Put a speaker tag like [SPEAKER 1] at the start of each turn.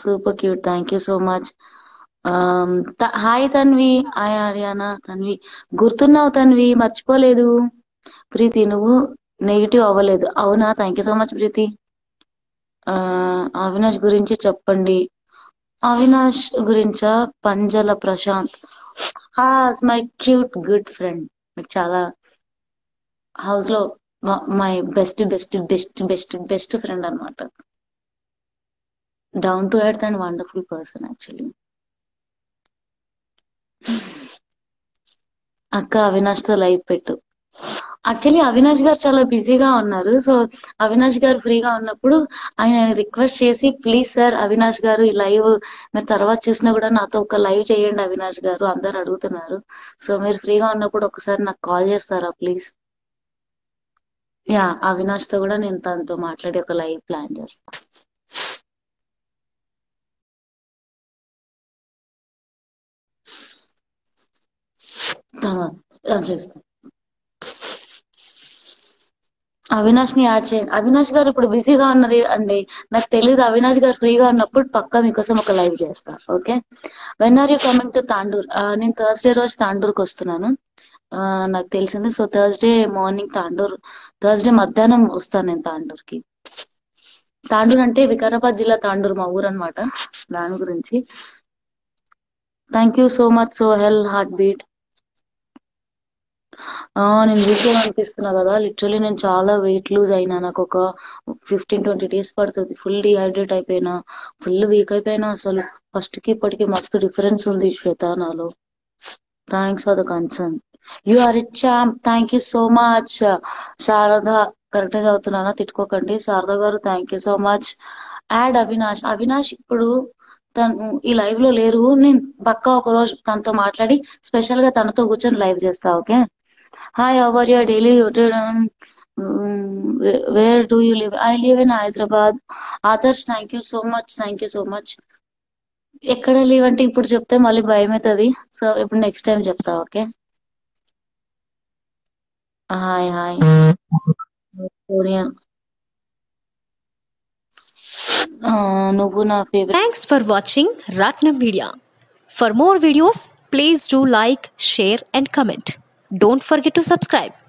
[SPEAKER 1] Super cute thank you so much hi Tanvi hi Ariyana Tanvi గుర్తున్నావు తన్వి మర్చిపోలేదు ప్రీతి నువ్వు నెగిటివ్ అవ్వలేదు అవునా thank you so much Preethi ఆ, అవినాష్ గురించి చెప్పండి అవినాష్ గురించా పంజల Prashant my cute good friend మీకు చాలా హౌస్ లో my best best best best best friend అన్నమాట down to earth and wonderful person actually అక్క అవినాష్ తో లైవ్ పెట్టు యాక్చువల్లీ అవినాష్ గారు చాలా బిజీగా ఉన్నారు సో అవినాష్ గారు ఫ్రీగా ఉన్నప్పుడు ఆయన రిక్వెస్ట్ చేసి ప్లీజ్ సార్ అవినాష్ గారు ఈ లైవ్ మీరు తర్వాత చూసినా కూడా నాతో ఒక లైవ్ చేయండి అవినాష్ గారు అందరు అడుగుతున్నారు సో మీరు ఫ్రీగా ఉన్నప్పుడు ఒకసారి నాకు కాల్ చేస్తారా ప్లీజ్ యా అవినాష్ తో కూడా నేను తనతో మాట్లాడి ఒక లైవ్ ప్లాన్ చేస్తాను తర్వాత చేస్తాను అవినాష్ ని యాడ్ చేయండి అవినాష్ గారు ఇప్పుడు బిజీగా ఉన్నారు అండి నాకు తెలియదు అవినాష్ గారు ఫ్రీగా ఉన్నప్పుడు పక్కా మీకోసం ఒక లైవ్ చేస్తా okay when are you coming to Tandur నేను థర్స్డే రోజు తాండూర్కి వస్తున్నాను ఆ, నాకు తెలిసింది so Thursday morning Tandur Thursday మధ్యాహ్నం వస్తాను నేను తాండూర్కి తాండూర్ అంటే వికారాబాద్ జిల్లా తాండూర్ మా ఊరు అనమాట దాని గురించి thank you so much so హెల్ హార్ట్ బీట్ ఆ నేను వీక్గా అనిపిస్తున్నా కదా లిటరలీ నేను చాలా వెయిట్ లూజ్ అయినా నాకు ఒక ఫిఫ్టీన్ ట్వంటీ డేస్ పడుతుంది ఫుల్ డిహైడ్రేట్ అయిపోయినా ఫుల్ వీక్ అయిపోయినా అసలు ఫస్ట్ కి ఇప్పటికి మస్తు డిఫరెన్స్ ఉంది శ్వేత నాలో thanks for the concern you are it champ thank you so much Sharada correct గా చదువుతున్నానా తిట్టుకోకండి Sharada garu thank you so much add Avinash Avinash ఇప్పుడు తను ఈ లైవ్ లో లేరు నేను పక్కా ఒక రోజు తనతో మాట్లాడి స్పెషల్ గా తనతో కూర్చొని లైవ్ చేస్తా okay hi our your daily where do you live I live in Hyderabad Adarsh thank you so much thank you so much ఎక్కడ లీవ్ అంటే ఇప్పుడు చెప్తే మళ్ళీ భయం అవుతుంది సో ఇప్పుడు నెక్స్ట్ టైం చెప్తా ఓకే హాయ్ హాయ్ కొరియన్ నువ్వు నా favourite
[SPEAKER 2] Thanks for watching Ratnam Media. For more videos, please do like, share, and comment. Don't forget to subscribe.